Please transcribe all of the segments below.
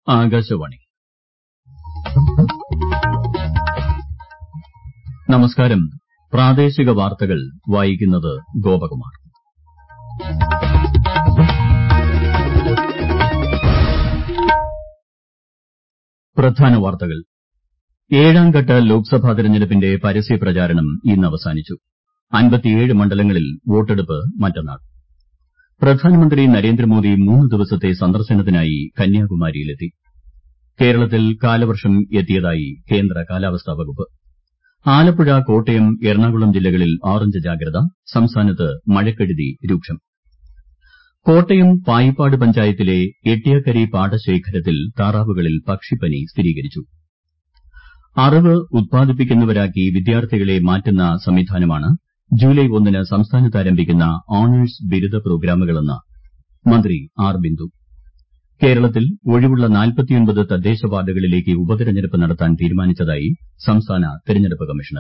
ആകാശവാണി നമസ്കാരം പ്രാദേശിക വാർത്തകൾ വായിക്കുന്നത് ഗോപകുമാർ പ്രധാന വാർത്തകൾ ഏഴാംഘട്ട ലോക്സഭാ തെരഞ്ഞെടുപ്പിന്റെ പരസ്യപ്രചാരണം ഇന്ന് അവസാനിച്ചു മണ്ഡലങ്ങളിൽ വോട്ടെടുപ്പ് മറ്റന്നാൾ പ്രധാനമന്ത്രി നരേന്ദ്രമോദി മൂന്ന് ദിവസത്തെ സന്ദർശനത്തിനായി കന്യാകുമാരിയിലെത്തി കേരളത്തിൽ കാലവർഷം എത്തിയതായി കേന്ദ്ര കാലാവസ്ഥാ വകുപ്പ് ആലപ്പുഴ കോട്ടയം എറണാകുളം ജില്ലകളിൽ ഓറഞ്ച് ജാഗ്രത സംസ്ഥാനത്ത് മഴക്കെടുതി രൂക്ഷം കോട്ടയം പായിപ്പാട് പഞ്ചായത്തിലെ എട്ടിയക്കരി പാടശേഖരത്തിൽ താറാവുകളിൽ പക്ഷിപ്പനി സ്ഥിരീകരിച്ചു അറിവ് ഉത്പാദിപ്പിക്കുന്നവരാക്കി വിദ്യാർത്ഥികളെ മാറ്റുന്ന സംവിധാനമാണ് ജൂലൈ ഒന്നിന് സംസ്ഥാനത്ത് ആരംഭിക്കുന്ന ഓണേഴ്സ് ബിരുദ പ്രോഗ്രാമുകളെന്ന് മന്ത്രി ആർ ബിന്ദു കേരളത്തിൽ ഒഴിവുള്ള തദ്ദേശ വാർഡുകളിലേക്ക് ഉപതെരഞ്ഞെടുപ്പ് നടത്താൻ തീരുമാനിച്ചതായി സംസ്ഥാന തെരഞ്ഞെടുപ്പ് കമ്മീഷണർ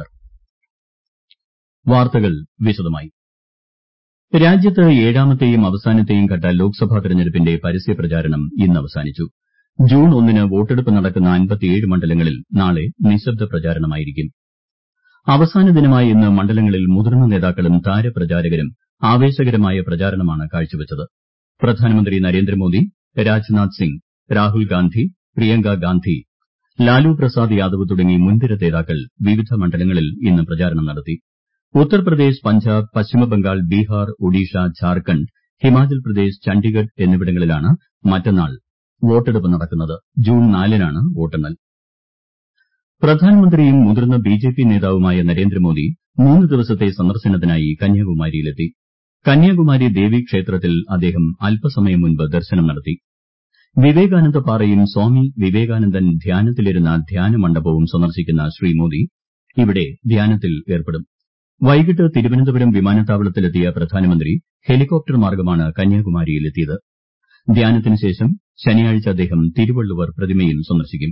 വാർത്തകൾ വിശദമായി രാജ്യത്ത് ഏഴാമത്തെയും അവസാനത്തെയും ഘട്ട ലോക്സഭാ തെരഞ്ഞെടുപ്പിന്റെ പരസ്യപ്രചാരണം ഇന്ന് അവസാനിച്ചു ജൂൺ ഒന്നിന് വോട്ടെടുപ്പ് നടക്കുന്ന മണ്ഡലങ്ങളിൽ നാളെ നിശബ്ദ പ്രചാരണമായിരിക്കും അവസാന ദിനമായ ഇന്ന് മണ്ഡലങ്ങളിൽ മുതിർന്ന നേതാക്കളും താരപ്രചാരകരും ആവേശകരമായ പ്രചാരണമാണ് കാഴ്ചവച്ചത് പ്രധാനമന്ത്രി നരേന്ദ്രമോദി രാജ്നാഥ് സിംഗ് രാഹുൽ ഗാന്ധി പ്രിയങ്ക ഗാന്ധി ലാലു പ്രസാദ് യാദവ് തുടങ്ങി മുൻനിര നേതാക്കൾ വിവിധ മണ്ഡലങ്ങളിൽ ഇന്ന് പ്രചാരണം നടത്തി ഉത്തർപ്രദേശ് പഞ്ചാബ് പശ്ചിമബംഗാൾ ബീഹാർ ഒഡീഷ ഝാർഖണ്ഡ് ഹിമാചൽ പ്രദേശ് ചണ്ഡിഗഡ് എന്നിവിടങ്ങളിലാണ് മറ്റന്നാൾ വോട്ടെടുപ്പ് നടക്കുന്നത് ജൂൺ നാലിനാണ് വോട്ടെണ്ണൽ പ്രധാനമന്ത്രിയും മുതിർന്ന ബിജെപി നേതാവുമായ നരേന്ദ്രമോദി മൂന്ന് ദിവസത്തെ സന്ദർശനത്തിനായി കന്യാകുമാരിയിലെത്തി കന്യാകുമാരി ദേവീക്ഷേത്രത്തിൽ അദ്ദേഹം അല്പസമയം മുൻപ് ദർശനം നടത്തി വിവേകാനന്ദ പാറയും സ്വാമി വിവേകാനന്ദൻ ധ്യാനത്തിലിരുന്ന ധ്യാനമണ്ഡപവും സന്ദർശിക്കുന്ന ശ്രീ മോദി ഇവിടെ ധ്യാനത്തിൽ ഏർപ്പെടും വൈകിട്ട് തിരുവനന്തപുരം വിമാനത്താവളത്തിലെത്തിയ പ്രധാനമന്ത്രി ഹെലികോപ്റ്റർ മാർഗ്ഗമാണ് കന്യാകുമാരിയിലെത്തിയത് ധ്യാനത്തിന് ശേഷം ശനിയാഴ്ച അദ്ദേഹം തിരുവള്ളുവർ പ്രതിമയും സന്ദർശിക്കും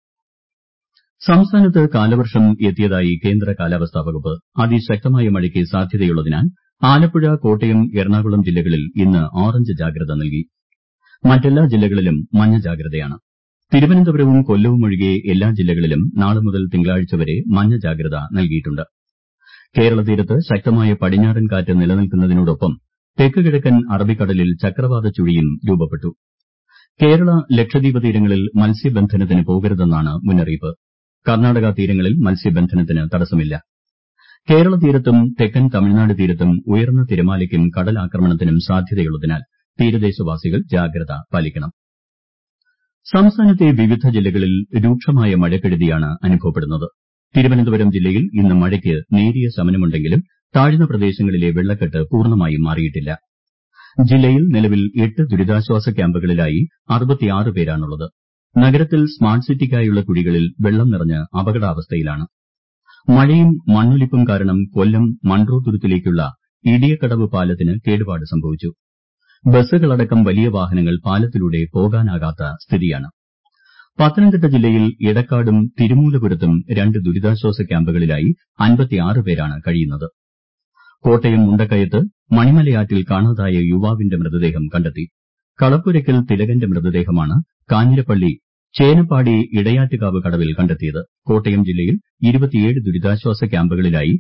സംസ്ഥാനത്ത് കാലവർഷം എത്തിയതായി കേന്ദ്ര കാലാവസ്ഥാ വകുപ്പ് അതിശക്തമായ മഴയ്ക്ക് സാധ്യതയുള്ളതിനാൽ ആലപ്പുഴ കോട്ടയം എറണാകുളം ജില്ലകളിൽ ഇന്ന് ഓറഞ്ച് ജാഗ്രത നൽകി മറ്റെല്ലാ ജില്ലകളിലും മഞ്ഞ ജാഗ്രതയാണ് തിരുവനന്തപുരവും കൊല്ലവും ഒഴികെ എല്ലാ ജില്ലകളിലും നാളെ മുതൽ തിങ്കളാഴ്ച വരെ മഞ്ഞ ജാഗ്രത നൽകിയിട്ടുണ്ട് കേരള തീരത്ത് ശക്തമായ പടിഞ്ഞാറൻ കാറ്റ് നിലനിൽക്കുന്നതിനോടൊപ്പം തെക്ക് കിഴക്കൻ അറബിക്കടലിൽ ചക്രവാത ചുഴിയും രൂപപ്പെട്ടു കേരള ലക്ഷദ്വീപ് തീരങ്ങളിൽ മത്സ്യബന്ധനത്തിന് പോകരുതെന്നാണ് മുന്നറിയിപ്പ് കർണാടക തീരങ്ങളിൽ മത്സ്യബന്ധനത്തിന് തടസ്സമില്ല കേരള തീരത്തും തെക്കൻ തമിഴ്നാട് തീരത്തും ഉയർന്ന തിരമാലയ്ക്കും കടലാക്രമണത്തിനും സാധ്യതയുള്ളതിനാൽ തീരദേശവാസികൾ ജാഗ്രത പാലിക്കണം സംസ്ഥാനത്തെ വിവിധ ജില്ലകളിൽ രൂക്ഷമായ മഴക്കെടുതിയാണ് അനുഭവപ്പെടുന്നത് തിരുവനന്തപുരം ജില്ലയിൽ ഇന്ന് മഴയ്ക്ക് നേരിയ ശമനമുണ്ടെങ്കിലും താഴ്ന്ന പ്രദേശങ്ങളിലെ വെള്ളക്കെട്ട് പൂർണ്ണമായും മാറിയിട്ടില്ല ജില്ലയിൽ നിലവിൽ എട്ട് ദുരിതാശ്വാസ ക്യാമ്പുകളിലായി പേരാണുള്ളത് നഗരത്തിൽ സ്മാർട്ട് സിറ്റിക്കായുള്ള കുഴികളിൽ വെള്ളം നിറഞ്ഞ് അപകടാവസ്ഥയിലാണ് മഴയും മണ്ണൊലിപ്പും കാരണം കൊല്ലം മൺട്രോത്തുരുത്തിലേക്കുള്ള ഇടിയക്കടവ് പാലത്തിന് കേടുപാട് സംഭവിച്ചു ബസ്സുകളടക്കം വലിയ വാഹനങ്ങൾ പാലത്തിലൂടെ പോകാനാകാത്ത സ്ഥിതിയാണ് പത്തനംതിട്ട ജില്ലയിൽ എടക്കാടും തിരുമൂലപുരത്തും രണ്ട് ദുരിതാശ്വാസ ക്യാമ്പുകളിലായി പേരാണ് കഴിയുന്നത് കോട്ടയം മുണ്ടക്കയത്ത് മണിമലയാറ്റിൽ കാണാതായ യുവാവിന്റെ മൃതദേഹം കണ്ടെത്തി കളപ്പുരയ്ക്കൽ തിലകന്റെ മൃതദേഹമാണ് കാഞ്ഞിരപ്പള്ളി ചേനപ്പാടി ഇടയാറ്റുകാവ് കടവിൽ കണ്ടെത്തിയത് കോട്ടയം ജില്ലയിൽ ദുരിതാശ്വാസ ക്യാമ്പുകളിലായി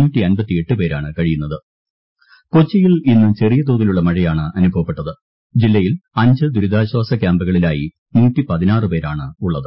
പേരാണ് കഴിയുന്നത് കൊച്ചിയിൽ ഇന്ന് ചെറിയ തോതിലുള്ള മഴയാണ് അനുഭവപ്പെട്ടത് ജില്ലയിൽ അഞ്ച് ദുരിതാശ്വാസ ക്യാമ്പുകളിലായി പേരാണ് ഉള്ളത്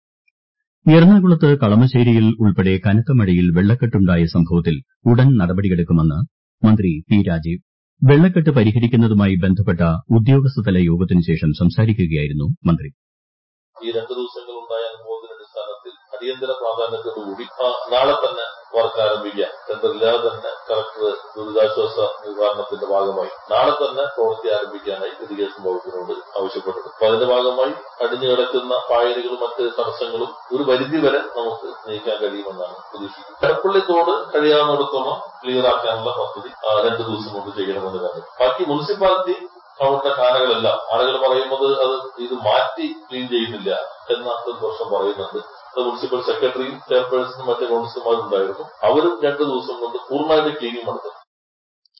എറണാകുളത്ത് കളമശ്ശേരിയിൽ ഉൾപ്പെടെ കനത്ത മഴയിൽ വെള്ളക്കെട്ടുണ്ടായ സംഭവത്തിൽ ഉടൻ നടപടിയെടുക്കുമെന്ന് മന്ത്രി പി രാജീവ് വെള്ളക്കെട്ട് പരിഹരിക്കുന്നതുമായി ബന്ധപ്പെട്ട ഉദ്യോഗസ്ഥതല യോഗത്തിനു ശേഷം സംസാരിക്കുകയായിരുന്നു മന്ത്രി ഈ രണ്ട് ദിവസങ്ങൾ ഉണ്ടായ അനുഭവത്തിന്റെ അടിസ്ഥാനത്തിൽ അടിയന്തര പ്രാധാന്യത്തോടുകൂടി നാളെ തന്നെ വർക്ക് ആരംഭിക്കാൻ ടെൻഡറില്ലാതെ തന്നെ കളക്ടർ ദുരിതാശ്വാസ നിവാരണത്തിന്റെ ഭാഗമായി നാളെ തന്നെ പ്രവൃത്തി ആരംഭിക്കാനായി ഇറിഗേഷൻ വകുപ്പിനോട് ആവശ്യപ്പെട്ടത് അപ്പൊ അതിന്റെ ഭാഗമായി അടിഞ്ഞു കിടക്കുന്ന പായലുകളും മറ്റ് തടസ്സങ്ങളും ഒരു പരിധി വരെ നമുക്ക് നീക്കാൻ കഴിയുമെന്നാണ് പ്രതീക്ഷിക്കുന്നത് എടപ്പള്ളി തോട് കഴിയാവുന്നിടത്തോളം ക്ലിയർ ആക്കാനുള്ള പദ്ധതി രണ്ട് ദിവസം കൊണ്ട് ചെയ്യണമെന്ന് പറഞ്ഞു ബാക്കി മുനിസിപ്പാലിറ്റി അവരുടെ കാനകളെല്ലാം ആളുകൾ പറയുന്നത് അത് ഇത് മാറ്റി ക്ലീൻ ചെയ്യുന്നില്ല എന്ന ഒരു പ്രശ്നം പറയുന്നുണ്ട് അത് മുനിസിപ്പൽ സെക്രട്ടറിയും ചെയർപേഴ്സണും മറ്റ് കൌൺസിലർമാരും ഉണ്ടായിരുന്നു അവരും രണ്ട് ദിവസം കൊണ്ട് പൂർണ്ണമായിട്ട് ക്ലീനിങ് നടത്തും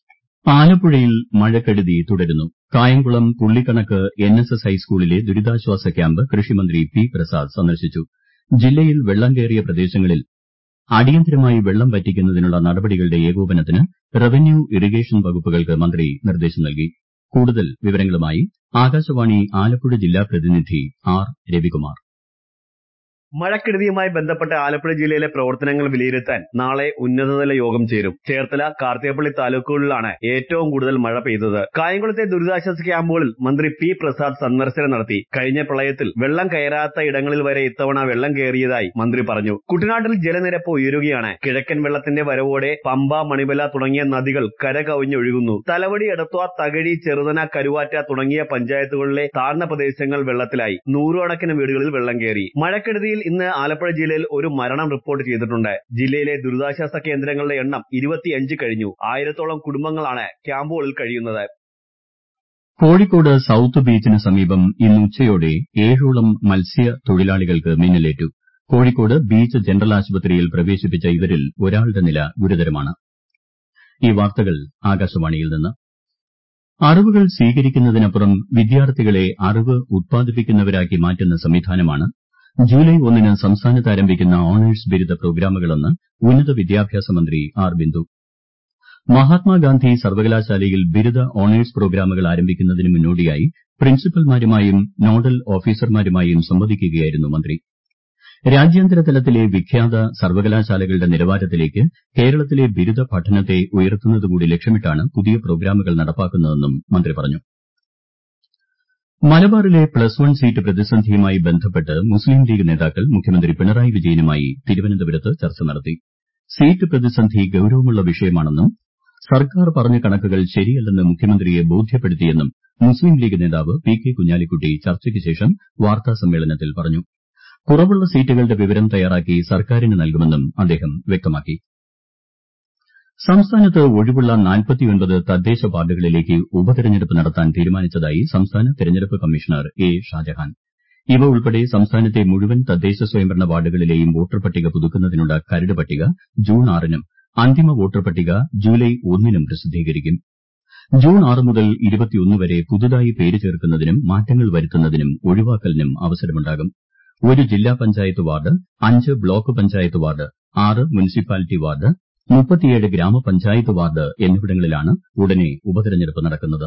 ആലപ്പുഴയിൽ മഴക്കെടുതി തുടരുന്നു Kayamkulam Pullikkanakku N S S ഹൈസ്കൂളിലെ ദുരിതാശ്വാസ ക്യാമ്പ് കൃഷിമന്ത്രി പി പ്രസാദ് സന്ദർശിച്ചു ജില്ലയിൽ വെള്ളം കയറിയ പ്രദേശങ്ങളിൽ അടിയന്തരമായി വെള്ളം വറ്റിക്കുന്നതിനുള്ള നടപടികളുടെ ഏകോപനത്തിന് റവന്യൂ ഇറിഗേഷൻ വകുപ്പുകൾക്ക് മന്ത്രി നിർദ്ദേശം നൽകി കൂടുതൽ വിവരങ്ങളുമായി ആകാശവാണി ആലപ്പുഴ ജില്ലാ പ്രതിനിധി ആർ രവികുമാർ മഴക്കെടുതിയുമായി ബന്ധപ്പെട്ട് ആലപ്പുഴ ജില്ലയിലെ പ്രവർത്തനങ്ങൾ വിലയിരുത്താൻ നാളെ ഉന്നതതല യോഗം ചേരും ചേർത്തല കാർത്തികപ്പള്ളി താലൂക്കുകളിലാണ് ഏറ്റവും കൂടുതൽ മഴ പെയ്തത് കായംകുളത്തെ ദുരിതാശ്വാസ ക്യാമ്പുകളിൽ മന്ത്രി പി പ്രസാദ് സന്ദർശനം നടത്തി കഴിഞ്ഞ പ്രളയത്തിൽ വെള്ളം കയറാത്ത ഇടങ്ങളിൽ വരെ ഇത്തവണ വെള്ളം കയറിയതായി മന്ത്രി പറഞ്ഞു കുട്ടനാട്ടിൽ ജലനിരപ്പ് ഉയരുകയാണ് കിഴക്കൻ വെള്ളത്തിന്റെ വരവോടെ പമ്പ മണിമല തുടങ്ങിയ നദികൾ കര കവിഞ്ഞൊഴുകുന്നു തലവടി എടത്വ തകഴി ചെറുതന കരുവാറ്റ തുടങ്ങിയ പഞ്ചായത്തുകളിലെ താഴ്ന്ന പ്രദേശങ്ങൾ വെള്ളത്തിലായി നൂറുകണക്കിന് വീടുകളിൽ വെള്ളം കയറി മഴക്കെടുതിയിൽ ഇന്ന് ആലപ്പുഴ ജില്ലയിൽ ഒരു മരണം റിപ്പോർട്ട് ചെയ്തിട്ടുണ്ട് ജില്ലയിലെ ദുരിതാശ്വാസ കേന്ദ്രങ്ങളുടെ എണ്ണം ഇരുപത്തിയഞ്ച് കഴിഞ്ഞു ആയിരത്തോളം കുടുംബങ്ങളാണ് ക്യാമ്പുകളിൽ കഴിയുന്നത് കോഴിക്കോട് സൌത്ത് ബീച്ചിന് സമീപം ഇന്ന് ഉച്ചയോടെ ഏഴോളം മത്സ്യ തൊഴിലാളികൾക്ക് മിന്നലേറ്റു കോഴിക്കോട് ബീച്ച് ജനറൽ ആശുപത്രിയിൽ പ്രവേശിപ്പിച്ച ഇവരിൽ ഒരാളുടെ നില ഗുരുതരമാണ് ഈ വാർത്തകൾ ആകാശവാണിയിൽ നിന്ന് അറിവുകൾ സ്വീകരിക്കുന്നതിനപ്പുറം വിദ്യാർത്ഥികളെ അറിവ് ഉത്പാദിപ്പിക്കുന്നവരാക്കി മാറ്റുന്ന സംവിധാനമാണ് ജൂലൈ ഒന്നിന് സംസ്ഥാനത്ത് ആരംഭിക്കുന്ന ഓണേഴ്സ് ബിരുദ പ്രോഗ്രാമുകളെന്ന് ഉന്നത വിദ്യാഭ്യാസ മന്ത്രി ആർ ബിന്ദു മഹാത്മാഗാന്ധി സർവകലാശാലയിൽ ബിരുദ ഓണേഴ്സ് പ്രോഗ്രാമുകൾ ആരംഭിക്കുന്നതിന് മുന്നോടിയായി പ്രിൻസിപ്പൽമാരുമായും നോഡൽ ഓഫീസർമാരുമായും സംവദിക്കുകയായിരുന്നു മന്ത്രി രാജ്യാന്തര തലത്തിലെ വിഖ്യാത സർവകലാശാലകളുടെ നിലവാരത്തിലേക്ക് കേരളത്തിലെ ബിരുദ പഠനത്തെ ഉയർത്തുന്നതുകൂടി ലക്ഷ്യമിട്ടാണ് പുതിയ പ്രോഗ്രാമുകൾ നടപ്പാക്കുന്നതെന്നും മന്ത്രി പറഞ്ഞു മലബാറിലെ പ്ലസ് വൺ സീറ്റ് പ്രതിസന്ധിയുമായി ബന്ധപ്പെട്ട് മുസ്ലിം ലീഗ് നേതാക്കൾ മുഖ്യമന്ത്രി പിണറായി വിജയനുമായി തിരുവനന്തപുരത്ത് ചർച്ച നടത്തി സീറ്റ് പ്രതിസന്ധി ഗൌരവമുള്ള വിഷയമാണെന്നും സർക്കാർ പറഞ്ഞ കണക്കുകൾ ശരിയല്ലെന്ന് മുഖ്യമന്ത്രിയെ ബോധ്യപ്പെടുത്തിയെന്നും മുസ്ലിം ലീഗ് നേതാവ് പി കെ കുഞ്ഞാലിക്കുട്ടി ചർച്ചയ്ക്ക് ശേഷം വാർത്താസമ്മേളനത്തിൽ പറഞ്ഞു കുറവുള്ള സീറ്റുകളുടെ വിവരം തയ്യാറാക്കി സർക്കാരിന് നൽകുമെന്നും അദ്ദേഹം വ്യക്തമാക്കി സംസ്ഥാനത്ത് ഒഴിവുള്ള തദ്ദേശ വാർഡുകളിലേക്ക് ഉപതെരഞ്ഞെടുപ്പ് നടത്താൻ തീരുമാനിച്ചതായി സംസ്ഥാന തെരഞ്ഞെടുപ്പ് കമ്മീഷണർ എ ഷാജഹാൻ ഇവ ഉൾപ്പെടെ സംസ്ഥാനത്തെ മുഴുവൻ തദ്ദേശ സ്വയംഭരണ വാർഡുകളിലെയും വോട്ടർ പട്ടിക പുതുക്കുന്നതിനുള്ള കരട് പട്ടിക ജൂൺ ആറിനും അന്തിമ വോട്ടർ പട്ടിക ജൂലൈ ഒന്നിനും പ്രസിദ്ധീകരിക്കും ജൂൺ ആറ് മുതൽ വരെ പുതുതായി പേര് ചേർക്കുന്നതിനും മാറ്റങ്ങൾ വരുത്തുന്നതിനും ഒഴിവാക്കലിനും അവസരമുണ്ടാകും ഒരു ജില്ലാ പഞ്ചായത്ത് വാർഡ് അഞ്ച് ബ്ലോക്ക് പഞ്ചായത്ത് വാർഡ് ആറ് മുനിസിപ്പാലിറ്റി വാർഡ് മുപ്പത്തിയേഴ് ഗ്രാമപഞ്ചായത്ത് വാർഡ് എന്നിവിടങ്ങളിലാണ് ഉടനെ ഉപതെരഞ്ഞെടുപ്പ് നടക്കുന്നത്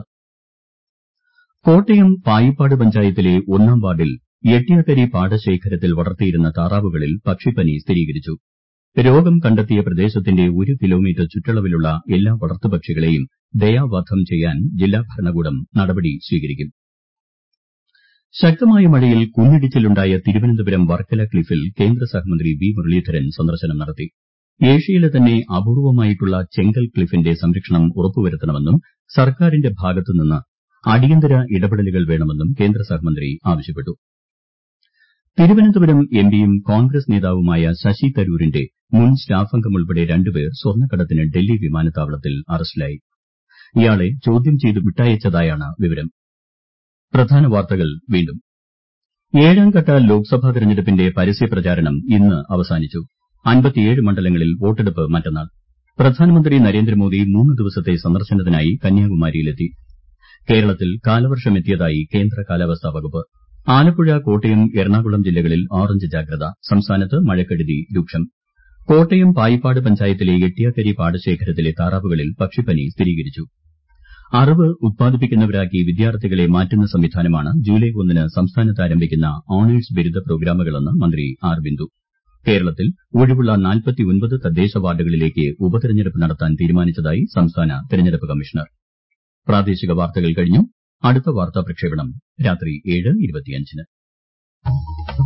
കോട്ടയം പായിപ്പാട് പഞ്ചായത്തിലെ ഒന്നാം വാർഡിൽ എട്ടിയക്കരി പാടശേഖരത്തിൽ വളർത്തിയിരുന്ന താറാവുകളിൽ പക്ഷിപ്പനി സ്ഥിരീകരിച്ചു രോഗം കണ്ടെത്തിയ പ്രദേശത്തിന്റെ ഒരു കിലോമീറ്റർ ചുറ്റളവിലുള്ള എല്ലാ വളർത്തുപക്ഷികളെയും ദയാവധം ചെയ്യാൻ ജില്ലാ ഭരണകൂടം നടപടി സ്വീകരിക്കും ശക്തമായ മഴയിൽ കുന്നിടിച്ചിലുണ്ടായ തിരുവനന്തപുരം വർക്കല ക്ലിഫിൽ കേന്ദ്ര സഹമന്ത്രി വി മുരളീധരൻ സന്ദർശനം നടത്തി ഏഷ്യയിലെ തന്നെ അപൂർവമായിട്ടുള്ള ചെങ്കൽ ക്ലിഫിന്റെ സംരക്ഷണം ഉറപ്പുവരുത്തണമെന്നും സർക്കാരിന്റെ ഭാഗത്തുനിന്ന് അടിയന്തര ഇടപെടലുകൾ വേണമെന്നും കേന്ദ്ര സഹമന്ത്രി ആവശ്യപ്പെട്ടു തിരുവനന്തപുരം എംപിയും കോൺഗ്രസ് നേതാവുമായ ശശി തരൂരിന്റെ മുൻ സ്റ്റാഫംഗം ഉൾപ്പെടെ രണ്ടുപേർ സ്വർണ്ണക്കടത്തിന് ഡൽഹി വിമാനത്താവളത്തിൽ അറസ്റ്റിലായി ഇയാളെ ചോദ്യം ചെയ്ത് വിട്ടയച്ചതായാണ് വിവരം പ്രധാന വാർത്തകൾ വീണ്ടും ഏഴാംഘട്ട ലോക്സഭാ തെരഞ്ഞെടുപ്പിന്റെ പരസ്യപ്രചാരണം ഇന്ന് അവസാനിച്ചു മണ്ഡലങ്ങളിൽ വോട്ടെടുപ്പ് മറ്റന്നാൾ പ്രധാനമന്ത്രി നരേന്ദ്രമോദി മൂന്ന് ദിവസത്തെ സന്ദർശനത്തിനായി കന്യാകുമാരിയിലെത്തി കേരളത്തിൽ കാലവർഷമെത്തിയതായി കേന്ദ്ര കാലാവസ്ഥാ വകുപ്പ് ആലപ്പുഴ കോട്ടയം എറണാകുളം ജില്ലകളിൽ ഓറഞ്ച് ജാഗ്രത സംസ്ഥാനത്ത് മഴക്കെടുതി രൂക്ഷം കോട്ടയം പായിപ്പാട് പഞ്ചായത്തിലെ എട്ടിയാക്കരി പാടശേഖരത്തിലെ താറാവുകളിൽ പക്ഷിപ്പനി സ്ഥിരീകരിച്ചു അറിവ് ഉത്പാദിപ്പിക്കുന്നവരാക്കി വിദ്യാർത്ഥികളെ മാറ്റുന്ന സംവിധാനമാണ് ജൂലൈ ഒന്നിന് സംസ്ഥാനത്ത് ആരംഭിക്കുന്ന ഓണേഴ്സ് ബിരുദ പ്രോഗ്രാമുകളെന്ന് മന്ത്രി ആർ ബിന്ദു കേരളത്തിൽ ഒഴിവുള്ള തദ്ദേശ വാർഡുകളിലേക്ക് ഉപതെരഞ്ഞെടുപ്പ് നടത്താൻ തീരുമാനിച്ചതായി സംസ്ഥാന തെരഞ്ഞെടുപ്പ് കമ്മീഷണർ പ്രാദേശിക വാർത്തകൾ കഴിഞ്ഞു അടുത്ത വാർത്താ പ്രക്ഷേപണം രാത്രി ഏഴ് ഇരുപത്തിയഞ്ചിന്